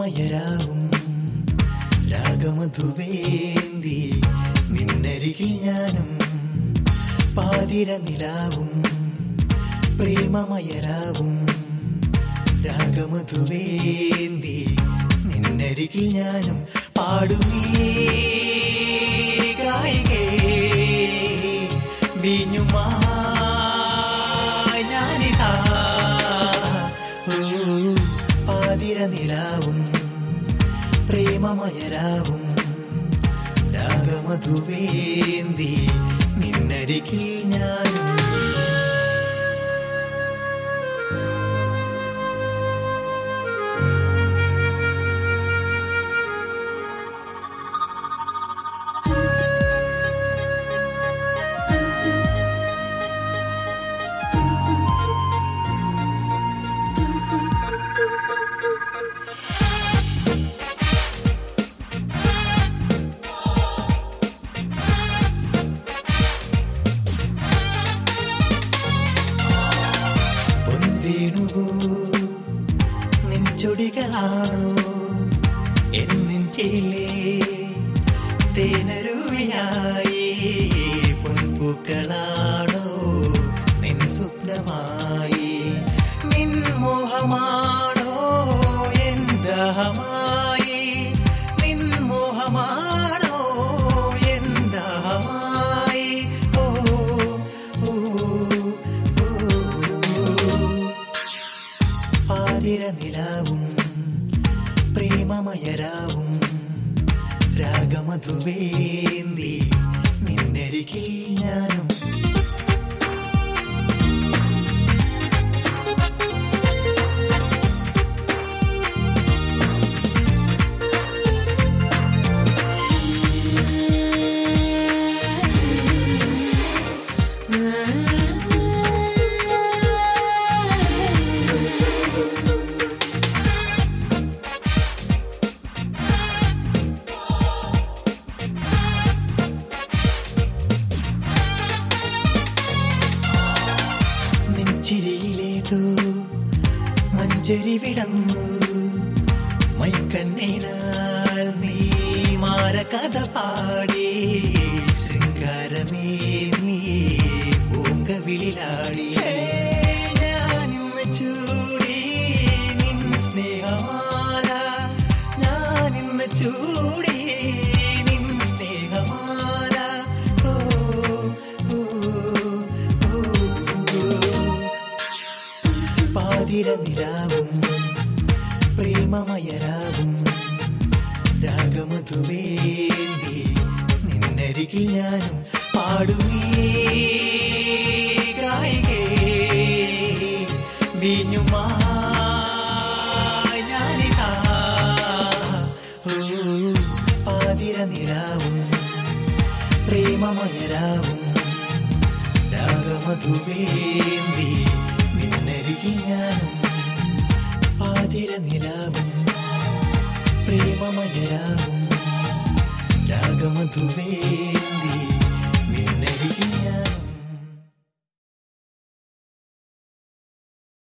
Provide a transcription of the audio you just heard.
പ്രേമമയരാവും രാഗമധുവേന്തി നിന്നരികിൽ ഞാനും പാതിര നിലാവും പ്രേമമയരാവും രാഗമധുവേന്തി നിന്നരികിൽ ഞാനും പാടുമീ ഗായികേ വീഞ്ഞുമായി ഞാനിതാ ഓ, പാതിര നിലാവും പ്രേമമയരാവും രാഗമധുവേന്തി നിന്നരികിൽ ഞാനും പൊൻവീണുവോ നിൻ ചുടികളാണോ എൻ നെഞ്ചിലെ തേനരുവിയായി പൊൻപൂക്കളാണോ നിൻ സ്വപ്നമായി നിൻ മോഹമാണോ എൻ ദാഹമായി നിൻ മോഹമാണോ എൻ ദാഹമായി ഓ ഓ ഓ പാതിര നിലാവും പ്രേമമയരാവും രാഗമധുവേന്തി നിന്നരികിൽ ഞാനും നെഞ്ചിരിയിലേതോ മഞ്ചരി വിടന്നു മൈക്കണ്ണിനാൽ നീ മാരകഥ പാടി ശൃംഗാരമേ നീ പൂങ്കവിളിലാടി ഞാനിന്ന് ചൂടി നിൻ സ്നേഹമാല ഞാനിന്ന് ചൂടി നിൻ സ്നേഹമാല ഓ ഓ ഓ പാതിര നിലാവും പ്രേമമയരാവും രാഗമധുവേന്തി നിന്നരികിൽ ഞാനും പാടുമീ ഗായികേ വീഞ്ഞുമായി ഞാനിതാ ഓ പാതിര നിലാവും പ്രേമമയരാവും രാഗമധുവേന്തി നിന്നരികിൽ ഞാനും പാതിര നിലാവും പ്രേമമയരാവും രാഗമധുവേ